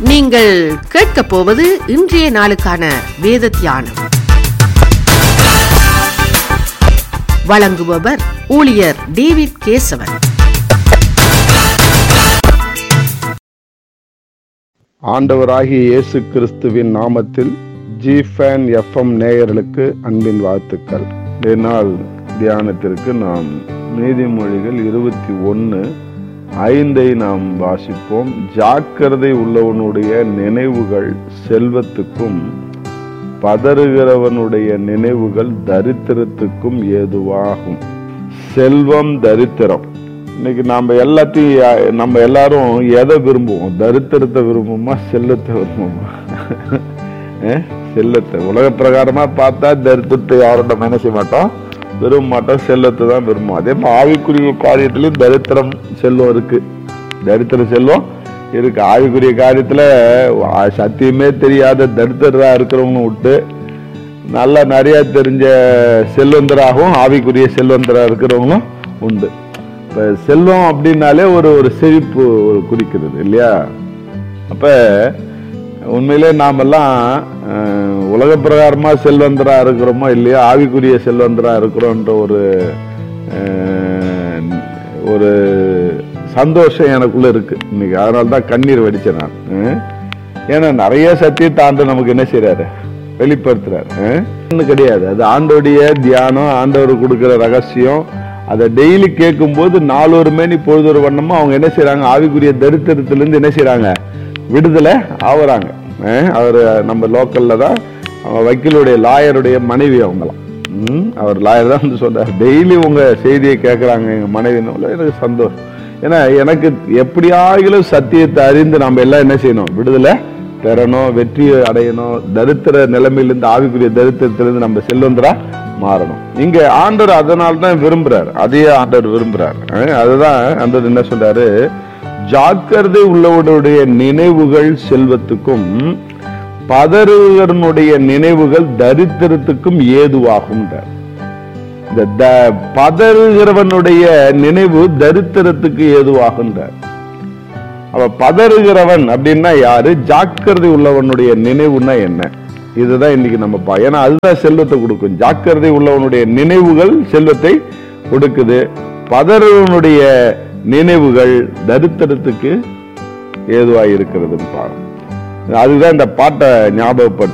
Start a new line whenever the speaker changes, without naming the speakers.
நீங்கள் கேட்கப் போவது இன்றைய நாளுக்கான வேத தியானம் வழங்குபவர் ஊழியர் டேவிட் கேசவன்
ஆண்டவராகிய இயேசு கிறிஸ்துவின் நாமத்தில் ஜி ஃபேன் எஃப்எம் நேயர்களுக்கு அன்பின் வாழ்த்துக்கள் நாள் தியானத்திற்கு நாம் நீதிமொழிகள் இருபத்தி ஒன்று ஐந்தை நாம் வாசிப்போம் ஜாக்கிரதை உள்ளவனுடைய நினைவுகள் செல்வத்துக்கும் பதறுகிறவனுடைய நினைவுகள் தரித்திரத்துக்கும் ஏதுவாகும் செல்வம் தரித்திரம் இன்னைக்கு நம்ம எல்லாத்தையும் யா- நம்ம எல்லாரும் எதை விரும்புவோம் தரித்திரத்தை விரும்புமா செல்லத்தை விரும்புமா அஹ்? செல்லத்தை உலக பிரகாரமா பார்த்தா தரித்திரத்தை யாரும் நம்ம என்ன செய்ய மாட்டோம் விரும்ப மாட்டோம் செல்லத்தை தான் விரும்புவோம் அதே மாதிரி ஆவிக்குரிய காரியத்திலையும் தரித்திரம் செல்வம் இருக்கு தரித்திர செல்வம் இருக்கு ஆவிக்குரிய காரியத்துல ஆ, சத்தியமே தெரியாத தரித்திரா இருக்கிறவங்க விட்டு நல்லா நிறைய தெரிஞ்ச செல்வந்தராகவும் ஆவிக்குரிய செல்வந்தரா இருக்கிறவங்களும் உண்டு இப்ப செல்வம் அப்படின்னாலே ஒரு ஒரு செழிப்பு ஒரு குறிக்கிறது இல்லையா அப்ப உண்மையிலே நாமெல்லாம் அஹ், உலக பிரகாரமா செல்வந்தரா இருக்கிறோமோ இல்லையா ஆவிக்குரிய செல்வந்தரா இருக்கிறோன்ற ஒரு அஹ், ஒரு சந்தோஷம் எனக்குள்ள இருக்கு இன்னைக்கு அதனால தான் கண்ணீர் வடிச்சேன் நான் அஹ். ஏன்னா நிறைய சத்தியத்தை ஆண்டு நமக்கு என்ன செய்றாரு வெளிப்படுத்துறாரு அஹ். ஒண்ணும் கிடையாது அது ஆண்டோடைய தியானம் ஆண்டவர் கொடுக்கிற ரகசியம் அதை டெய்லி கேட்கும்போது நாலொரு மேனி பொழுதொரு வண்ணமா அவங்க என்ன செய்றாங்க ஆவிக்குரிய தரித்திரத்திலிருந்து என்ன செய்றாங்க விடுதலை ஆகுறாங்க அஹ். அவர் நம்ம லோக்கல்ல தான் அவங்க வக்கீலுடைய லாயருடைய மனைவி அவங்களாம் ம், அவர் லாயர் தான் வந்து சொல்றாரு டெய்லி உங்க செய்தியை கேட்கறாங்க எங்க மனைவி எனக்கு சந்தோஷம் ஏன்னா எனக்கு எப்படியாகிலும் சத்தியத்தை அறிந்து நம்ம எல்லாம் என்ன செய்யணும் விடுதலை பெறணும் வெற்றி அடையணும் தரித்திர நிலைமையிலிருந்து ஆவிக்குரிய தரித்திரத்திலிருந்து நம்ம செல்வந்தரா மாறணும் இங்க ஆண்டவர் அதனால தான் விரும்புறாரு அதையே ஆண்டவர் விரும்புறாரு அஹ் அதுதான் ஆண்டவர் என்ன சொல்றாரு ஜாக்கிரதை உள்ளவருடைய நினைவுகள் செல்வத்துக்கும் பதறுவனுடைய நினைவுகள் தரித்திரத்துக்கும் ஏதுவாகும்ன்றார் இந்த த- பதறுகிறவனுடைய நினைவு தரித்திரத்துக்கு ஏதுவாகின்றார் அவ பதறுகிறவன் அப்படின்னா யாரு ஜாக்கிரதை உள்ளவனுடைய நினைவுன்னா என்ன இதுதான் இன்னைக்கு நம்ம பா ஏன்னா அதுதான் செல்வத்தை கொடுக்கும் ஜாக்கிரதை உள்ளவனுடைய நினைவுகள் செல்வத்தை கொடுக்குது பதறுவனுடைய நினைவுகள் தரித்திரத்துக்கு ஏதுவாக இருக்கிறதுன்னு பாருங்க அதுதான் இந்த பாட்டை ஞாபகப்படுத்து